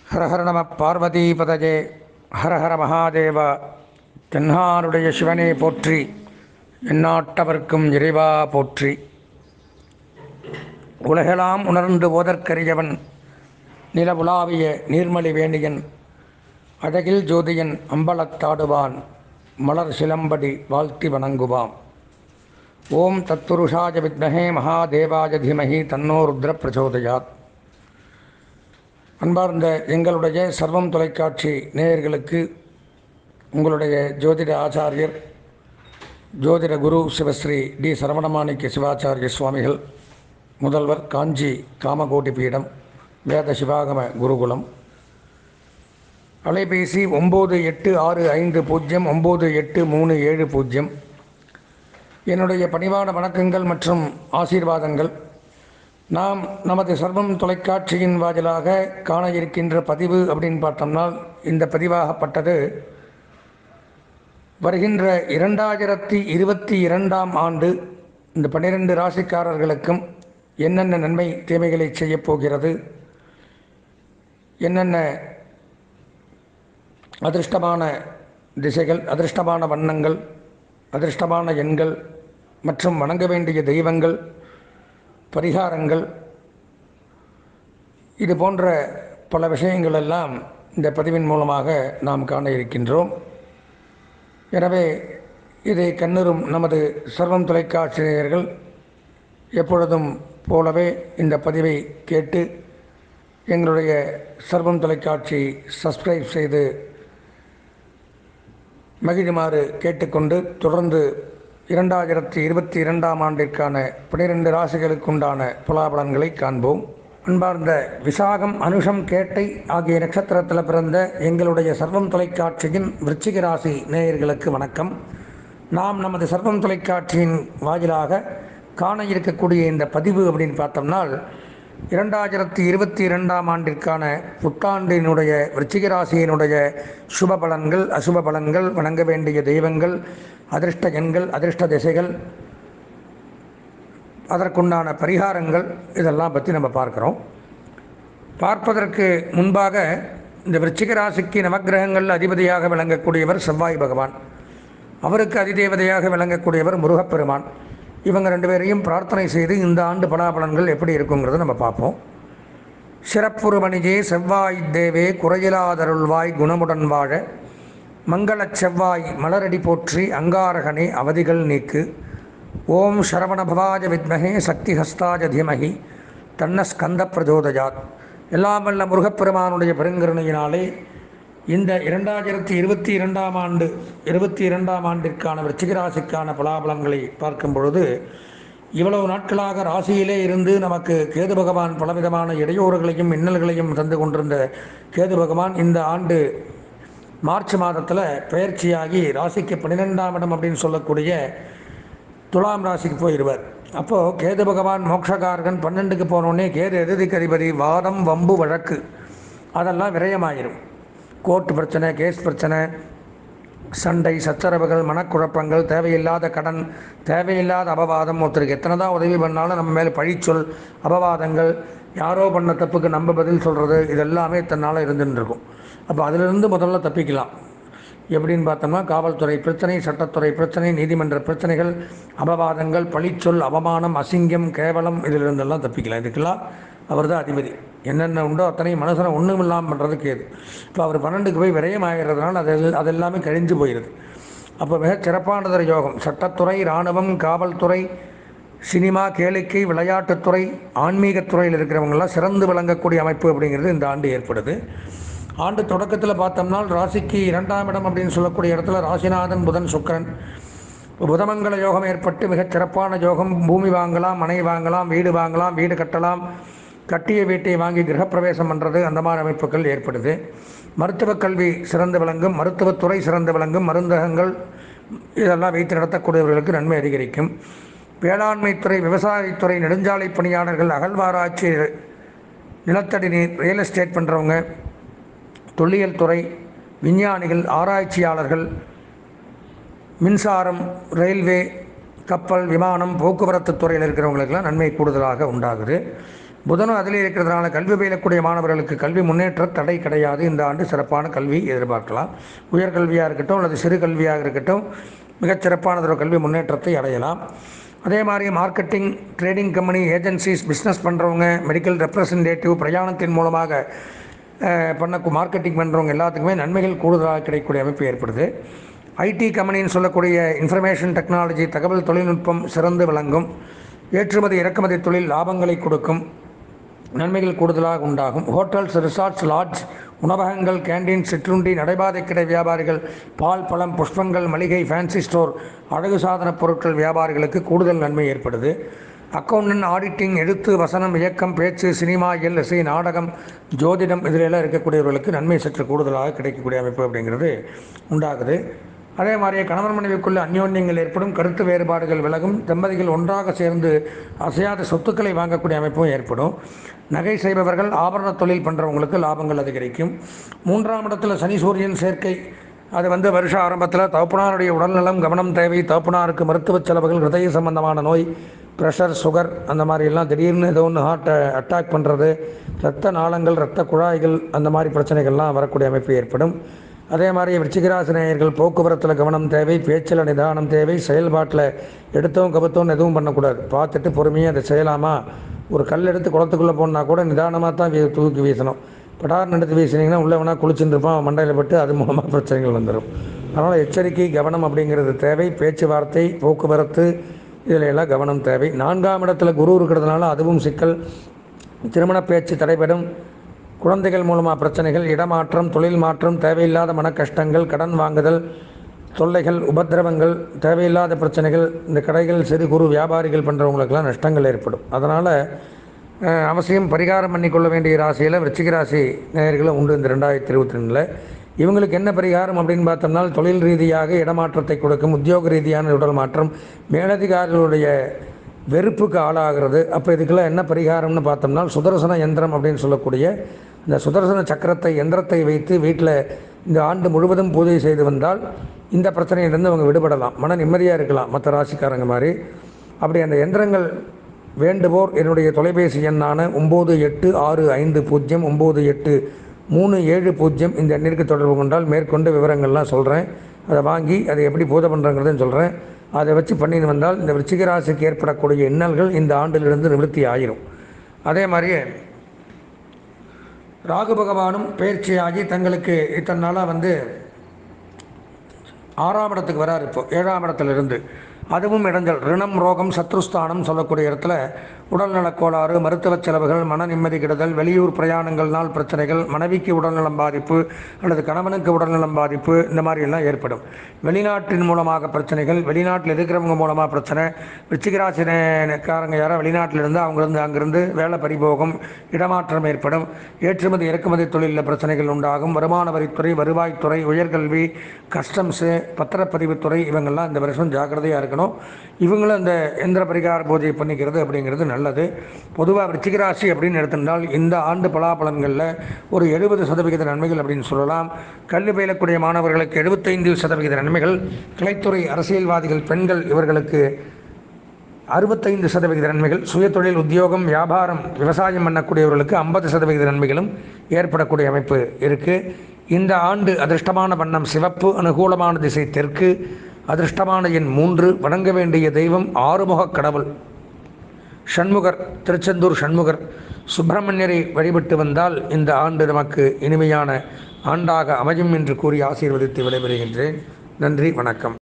ஹரஹர நம பார்வதிபதஜே ஹரஹர மகாதேவா தென்னாருடைய சிவனே போற்றி எந்நாட்டவர்க்கும் இறைவா போற்றி உலகெல்லாம் உணர்ந்து ஓதற்கரியவன் நிலவுலாவிய நீர்மலி வேணியன் அழகில் ஜோதியன் அம்பலத்தாடுவான் மலர் சிலம்படி வாழ்த்தி வணங்குவாம் ஓம் தத்துருஷாய வித்மஹே மகாதேவாய தீமஹி தன்னோ ருத்ர பிரச்சோதயாத் அன்பார்ந்த எங்களுடைய சர்வம் தொலைக்காட்சி நேயர்களுக்கு உங்களுடைய ஜோதிட ஆச்சாரியர் ஜோதிட குரு சிவஸ்ரீ டி சரவணமாணிக்க சிவாச்சாரிய சுவாமிகள் முதல்வர் காஞ்சி காமகோட்டி பீடம் வேத சிவாகம குருகுலம் அலைபேசி ஒம்பது எட்டு ஆறு ஐந்து பூஜ்ஜியம் ஒம்பது எட்டு மூணு ஏழு பூஜ்ஜியம் என்னுடைய பணிவான வணக்கங்கள் மற்றும் ஆசீர்வாதங்கள் நாம் நமது சர்வம் தொலைக்காட்சியின் வாயிலாக காண இருக்கின்ற பதிவு அப்படின்னு பார்த்தோம்னா இந்த பதிவாகப்பட்டது வருகின்ற இரண்டாயிரத்தி இருபத்தி இரண்டாம் ஆண்டு இந்த பன்னிரெண்டு ராசிக்காரர்களுக்கும் என்னென்ன நன்மை தீமைகளை செய்யப் போகிறது என்னென்ன அதிர்ஷ்டமான திசைகள் அதிர்ஷ்டமான வண்ணங்கள் அதிர்ஷ்டமான எண்கள் மற்றும் வணங்க வேண்டிய தெய்வங்கள் பரிகாரங்கள் இது போன்ற பல விஷயங்கள் எல்லாம் இந்த பதிவின் மூலமாக நாம் காண இருக்கின்றோம் எனவே இதை கண்ணுறும் நமது சர்வம் தொலைக்காட்சியினர்கள் எப்பொழுதும் போலவே இந்த பதிவை கேட்டு எங்களுடைய சர்வம் தொலைக்காட்சி சப்ஸ்கிரைப் செய்து மகிழுமாறு கேட்டுக்கொண்டு தொடர்ந்து இரண்டாயிரத்தி இருபத்தி இரண்டாம் ஆண்டிற்கான பனிரெண்டு ராசிகளுக்குண்டான பலாபலன்களை காண்போம் அன்பார்ந்த விசாகம் அனுஷம் கேட்டை ஆகிய நட்சத்திரத்தில் பிறந்த எங்களுடைய சர்வம் தொலைக்காட்சியின் விருச்சிக ராசி நேயர்களுக்கு வணக்கம் நாம் நமது சர்வம் தொலைக்காட்சியின் வாயிலாக காண இருக்கக்கூடிய இந்த பதிவு அப்படின்னு பார்த்தோம்னால் இரண்டாயிரத்தி இருபத்தி இரண்டாம் ஆண்டிற்கான புத்தாண்டினுடைய விருச்சிக ராசியினுடைய சுப பலன்கள் அசுப பலன்கள் வணங்க வேண்டிய தெய்வங்கள் அதிர்ஷ்ட எண்கள் அதிர்ஷ்ட திசைகள் அதற்குண்டான பரிகாரங்கள் இதெல்லாம் பற்றி நம்ம பார்க்குறோம் பார்ப்பதற்கு முன்பாக இந்த விருச்சிக ராசிக்கு நவக்கிரகங்கள் அதிபதியாக விளங்கக்கூடியவர் செவ்வாய் பகவான் அவருக்கு அதிதேவதையாக விளங்கக்கூடியவர் முருகப்பெருமான் இவங்க ரெண்டு பேரையும் பிரார்த்தனை செய்து இந்த ஆண்டு பலாபலன்கள் எப்படி இருக்குங்கிறத நம்ம பார்ப்போம் சிறப்புறு மணிஜே செவ்வாய் தேவே குறையிலாதருள்வாய் குணமுடன் வாழ மங்களச் செவ்வாய் மலரடி போற்றி அங்காரகனே அவதிகள் நீக்கு ஓம் சரவணபவாஜ வித்மகே சக்தி ஹஸ்தாஜ தீமகி தன்ன ஸ்கந்த பிரஜோதயாத் எல்லாம் வல்ல முருகப்பெருமானுடைய பெருங்கருணையினாலே இந்த இரண்டாயிரத்தி இருபத்தி இரண்டாம் ஆண்டு இருபத்தி இரண்டாம் ஆண்டிற்கான விருச்சிக ராசிக்கான பலாபலன்களை பார்க்கும் பொழுது இவ்வளவு நாட்களாக ராசியிலே இருந்து நமக்கு கேது பகவான் பலவிதமான இடையூறுகளையும் இன்னல்களையும் தந்து கொண்டிருந்த கேது பகவான் இந்த ஆண்டு மார்ச் மாதத்தில் பயிற்சியாகி ராசிக்கு பன்னிரெண்டாம் இடம் அப்படின்னு சொல்லக்கூடிய துலாம் ராசிக்கு போயிடுவார் அப்போது கேது பகவான் மோட்சகாரகன் பன்னெண்டுக்கு போனோடனே கேது எதிரிக்கு அதிபதி வாதம் வம்பு வழக்கு அதெல்லாம் விரயமாயிரும் கோர்ட்டு பிரச்சனை கேஸ் பிரச்சனை சண்டை சச்சரவுகள் மனக்குழப்பங்கள் தேவையில்லாத கடன் தேவையில்லாத அபவாதம் ஒருத்தருக்கு எத்தனை தான் உதவி பண்ணாலும் நம்ம மேலே பழிச்சொல் அபவாதங்கள் யாரோ பண்ண தப்புக்கு நம்ம பதில் சொல்கிறது இதெல்லாமே தன்னால் இருந்துட்டு இருக்கும் அப்போ அதிலிருந்து முதல்ல தப்பிக்கலாம் எப்படின்னு பார்த்தோம்னா காவல்துறை பிரச்சனை சட்டத்துறை பிரச்சனை நீதிமன்ற பிரச்சனைகள் அபவாதங்கள் பழிச்சொல் அவமானம் அசிங்கம் கேவலம் இதிலிருந்தெல்லாம் தப்பிக்கலாம் இதுக்கெல்லாம் அவர் தான் அதிபதி என்னென்ன உண்டோ அத்தனை மனசில் ஒன்றும் இல்லாமல் பண்ணுறதுக்கு ஏது இப்போ அவர் பன்னெண்டுக்கு போய் விரயம் ஆகிறதுனால அது அதெல்லாமே கழிஞ்சு போயிடுது அப்போ மிக சிறப்பானதொரு யோகம் சட்டத்துறை இராணுவம் காவல்துறை சினிமா கேளிக்கை விளையாட்டுத்துறை ஆன்மீகத்துறையில் இருக்கிறவங்கெல்லாம் சிறந்து விளங்கக்கூடிய அமைப்பு அப்படிங்கிறது இந்த ஆண்டு ஏற்படுது ஆண்டு தொடக்கத்தில் பார்த்தோம்னா ராசிக்கு இரண்டாம் இடம் அப்படின்னு சொல்லக்கூடிய இடத்துல ராசிநாதன் புதன் சுக்கரன் புதமங்கல யோகம் ஏற்பட்டு மிகச் சிறப்பான யோகம் பூமி வாங்கலாம் மனை வாங்கலாம் வீடு வாங்கலாம் வீடு கட்டலாம் கட்டிய வீட்டை வாங்கி கிரகப்பிரவேசம் பண்ணுறது அந்த மாதிரி அமைப்புகள் ஏற்படுது மருத்துவக் கல்வி சிறந்து விளங்கும் மருத்துவத்துறை சிறந்து விளங்கும் மருந்தகங்கள் இதெல்லாம் வைத்து நடத்தக்கூடியவர்களுக்கு நன்மை அதிகரிக்கும் வேளாண்மைத்துறை விவசாயத்துறை நெடுஞ்சாலை பணியாளர்கள் அகழ்வாராய்ச்சி நிலத்தடி நீர் ரியல் எஸ்டேட் பண்ணுறவங்க தொல்லியல் துறை விஞ்ஞானிகள் ஆராய்ச்சியாளர்கள் மின்சாரம் ரயில்வே கப்பல் விமானம் போக்குவரத்து துறையில் இருக்கிறவங்களுக்கெல்லாம் நன்மை கூடுதலாக உண்டாகுது புதனும் அதிலே இருக்கிறதுனால கல்வி பயிலக்கூடிய மாணவர்களுக்கு கல்வி முன்னேற்ற தடை கிடையாது இந்த ஆண்டு சிறப்பான கல்வி எதிர்பார்க்கலாம் உயர்கல்வியாக இருக்கட்டும் அல்லது சிறு கல்வியாக இருக்கட்டும் மிகச் சிறப்பானதொரு கல்வி முன்னேற்றத்தை அடையலாம் அதே மாதிரி marketing trading company agencies business பண்ணுறவங்க மெடிக்கல் ரெப்ரசன்டேட்டிவ் பிரயாணத்தின் மூலமாக அஹ், பண்ண மார்க்கெட்டிங் பண்ணுறவங்க எல்லாத்துக்குமே நன்மைகள் கூடுதலாக கிடைக்கக்கூடிய அமைப்பு ஏற்படுது ஐடி கம்பெனின்னு சொல்லக்கூடிய இன்ஃபர்மேஷன் டெக்னாலஜி தகவல் தொழில்நுட்பம் சிறந்து விளங்கும் ஏற்றுமதி இறக்குமதி தொழில் லாபங்களை கொடுக்கும் நன்மைகள் கூடுதலாக உண்டாகும் ஹோட்டல்ஸ் ரிசார்ட்ஸ் லாட்ஜ் உணவகங்கள் கேண்டீன் சிற்றுண்டி நடைபாதை கடை வியாபாரிகள் பால் பழம் புஷ்பங்கள் மளிகை ஃபேன்சி ஸ்டோர் அழகு சாதனப் பொருட்கள் வியாபாரிகளுக்கு கூடுதல் நன்மை ஏற்படுது அக்கௌண்டன்ட் ஆடிட்டிங் எழுத்து வசனம் இயக்கம் பேச்சு சினிமா இயல் இசை நாடகம் ஜோதிடம் இதிலெல்லாம் இருக்கக்கூடியவர்களுக்கு நன்மை சற்று கூடுதலாக கிடைக்கக்கூடிய அமைப்பு அப்படிங்கிறது உண்டாகுது அதே மாதிரியே கணவன் மனைவிக்குள்ள அந்யோன்யங்கள் ஏற்படும் கருத்து வேறுபாடுகள் விலகும் தம்பதிகள் ஒன்றாக சேர்ந்து அசையாத சொத்துக்களை வாங்கக்கூடிய அமைப்பும் ஏற்படும் நகை செய்பவர்கள் ஆபரண தொழில் பண்ணுறவங்களுக்கு லாபங்கள் அதிகரிக்கும் மூன்றாம் இடத்துல சனி சூரியன் சேர்க்கை அது வந்து வருஷ ஆரம்பத்தில் தகப்பனாருடைய உடல்நலம் கவனம் தேவை தகப்பனாருக்கு மருத்துவ செலவுகள் ஹிருதய சம்பந்தமான நோய் ப்ரெஷர் சுகர் அந்த மாதிரி எல்லாம் திடீர்னு ஏதோ ஒன்று ஹார்ட்டை அட்டாக் பண்ணுறது இரத்த நாளங்கள் இரத்த குழாய்கள் அந்த மாதிரி பிரச்சனைகள்லாம் வரக்கூடிய அமைப்பு ஏற்படும் அதே மாதிரி விருச்சிகராசி நேயர்கள் போக்குவரத்தில் கவனம் தேவை பேச்சில் நிதானம் தேவை செயல்பாட்டில் எடுத்தவும் கபத்தவும் எதுவும் பண்ணக்கூடாது பார்த்துட்டு பொறுமையாக அதை செய்யலாமா ஒரு கல் எடுத்து குளத்துக்குள்ளே போனால் கூட நிதானமாக தான் வீ- தூக்கி வீசணும் படார்னு எடுத்து வீசினீங்கன்னா உள்ளே வேணால் குளிச்சுட்டு இருப்பான் மண்டையில் பட்டு அது மூலமாக பிரச்சனைகள் வந்துடும் அதனால் எச்சரிக்கை கவனம் அப்படிங்கிறது தேவை பேச்சுவார்த்தை போக்குவரத்து இதில் எல்லாம் கவனம் தேவை நான்காம் இடத்துல குரு இருக்கிறதுனால அதுவும் சிக்கல் திருமண பேச்சு தடைபடும் குழந்தைகள் மூலமாக பிரச்சனைகள் இடமாற்றம் தொழில் மாற்றம் தேவையில்லாத மன கஷ்டங்கள் கடன் வாங்குதல் தொல்லைகள் உபத்திரவங்கள் தேவையில்லாத பிரச்சனைகள் இந்த கடைகள் சிறு குறு வியாபாரிகள் பண்ணுறவங்களுக்கெல்லாம் நஷ்டங்கள் ஏற்படும் அதனால் அஹ், அவசியம் பரிகாரம் பண்ணிக்கொள்ள வேண்டிய ராசியில் விருச்சிக ராசி நேயர்களும் உண்டு இந்த ரெண்டாயிரத்தி இருபத்தி ரெண்டில் இவங்களுக்கு என்ன பரிகாரம் அப்படின்னு பார்த்தோம்னா தொழில் ரீதியாக இடமாற்றத்தை கொடுக்கும் உத்தியோக ரீதியான உடல் மாற்றம் மேலதிகாரிகளுடைய வெறுப்புக்கு ஆளாகிறது அப்போ இதுக்கெல்லாம் என்ன பரிகாரம்னு பார்த்தோம்னா சுதர்சன யந்திரம் அப்படின்னு சொல்லக்கூடிய இந்த சுதர்சன சக்கரத்தை யந்திரத்தை வைத்து வீட்டில் இந்த ஆண்டு முழுவதும் பூஜை செய்து வந்தால் இந்த பிரச்சனையிலிருந்து அவங்க விடுபடலாம் மன நிம்மதியாக இருக்கலாம் மற்ற ராசிக்காரங்க மாதிரி அப்படி அந்த யந்திரங்கள் வேண்டுவோர் என்னுடைய தொலைபேசி எண்ணான ஒம்பது எட்டு ஆறு ஐந்து பூஜ்ஜியம் ஒம்பது எட்டு மூணு ஏழு பூஜ்ஜியம் இந்த எண்ணிற்கு தொடர்பு கொண்டால் மேற்கொண்டு விவரங்கள்லாம் சொல்கிறேன் அதை வாங்கி அதை எப்படி பூஜை பண்ணுறங்கிறதையும் சொல்கிறேன் அதை வச்சு பண்ணின்னு வந்தால் இந்த விருச்சிக ராசிக்கு ஏற்படக்கூடிய இன்னல்கள் இந்த ஆண்டிலிருந்து நிவர்த்தி ஆயிரும் அதே மாதிரியே ராகு பகவானும் பயிற்சியாகி தங்களுக்கு இத்தனை நாளாக வந்து ஆறாம் இடத்துக்கு வராரு இப்போ ஏழாம் இடத்துலேருந்து அதுவும் இடைஞ்சல் ரிணம் ரோகம் சத்ருஸ்தானம் சொல்லக்கூடிய இடத்துல உடல்நலக் கோளாறு மருத்துவ செலவுகள் மன நிம்மதி கெடுதல் வெளியூர் பிரயாணங்கள்னால் பிரச்சனைகள் மனைவிக்கு உடல்நலம் பாதிப்பு அல்லது கணவனுக்கு உடல்நலம் பாதிப்பு இந்த மாதிரி எல்லாம் ஏற்படும் வெளிநாட்டின் மூலமாக பிரச்சனைகள் வெளிநாட்டில் இருக்கிறவங்க மூலமாக பிரச்சனை விருச்சிகராசினக்காரங்க யாரோ வெளிநாட்டில் இருந்து அவங்கிருந்து அங்கிருந்து வேலை பறிபோகம் இடமாற்றம் ஏற்படும் ஏற்றுமதி இறக்குமதி தொழிலில் பிரச்சனைகள் உண்டாகும் வருமான வரித்துறை வருவாய்த்துறை உயர்கல்வி கஸ்டம்ஸு பத்திரப்பதிவுத்துறை இவங்கெல்லாம் இந்த வருஷம் ஜாக்கிரதையாக இருக்கணும் இவங்களும் இந்த எந்திர பரிகார பூஜை பண்ணிக்கிறது அப்படிங்கிறது நல்லது பொதுவாக விருச்சிகராசி அப்படின்னு எடுத்திருந்தால் இந்த ஆண்டு பலாபலன்களில் ஒரு எழுபது சதவிகித நன்மைகள் அப்படின்னு சொல்லலாம் கல்வி பயிலக்கூடிய மாணவர்களுக்கு எழுபத்தைந்து சதவிகித நன்மைகள் கிளைத்துறை அரசியல்வாதிகள் பெண்கள் இவர்களுக்கு அறுபத்தைந்து சதவிகித நன்மைகள் சுயதொழில் உத்தியோகம் வியாபாரம் விவசாயம் பண்ணக்கூடியவர்களுக்கு ஐம்பது சதவிகித நன்மைகளும் ஏற்படக்கூடிய அமைப்பு இருக்குது இந்த ஆண்டு அதிர்ஷ்டமான வண்ணம் சிவப்பு அனுகூலமான திசை தெற்கு அதிர்ஷ்டமான எண் மூன்று வணங்க வேண்டிய தெய்வம் ஆறுமுகக் கடவுள் ஷண்முகர் திருச்செந்தூர் ஷண்முகர் சுப்பிரமணியரை வழிபட்டு வந்தால் இந்த ஆண்டு நமக்கு இனிமையான ஆண்டாக அமையும் என்று கூறி ஆசீர்வதித்து விடைபெறுகின்றேன் நன்றி வணக்கம்